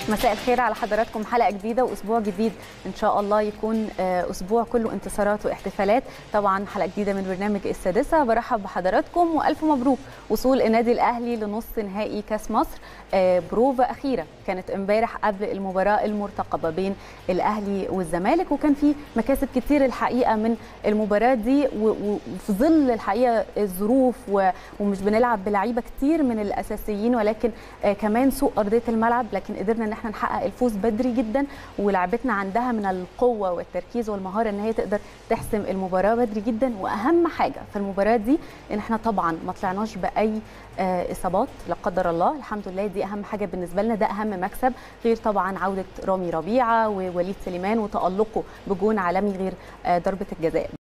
مساء الخير على حضراتكم حلقه جديده واسبوع جديد ان شاء الله يكون اسبوع كله انتصارات واحتفالات طبعا حلقه جديده من برنامج السادسه برحب بحضراتكم والف مبروك وصول النادي الاهلي لنص نهائي كاس مصر بروفا اخيره كانت امبارح قبل المباراه المرتقبه بين الاهلي والزمالك وكان في مكاسب كتير الحقيقه من المباراه دي وفي ظل الحقيقه الظروف ومش بنلعب بلعيبه كتير من الاساسيين ولكن كمان سوء ارضيه الملعب لكن قدرنا ان احنا نحقق الفوز بدري جدا ولعبتنا عندها من القوه والتركيز والمهاره ان هي تقدر تحسم المباراه بدري جدا واهم حاجه في المباراه دي ان احنا طبعا ما طلعناش باي اصابات لا قدر الله الحمد لله دي اهم حاجه بالنسبه لنا ده اهم مكسب غير طبعا عوده رامي ربيعه ووليد سليمان وتالقه بجون عالمي غير ضربه الجزاء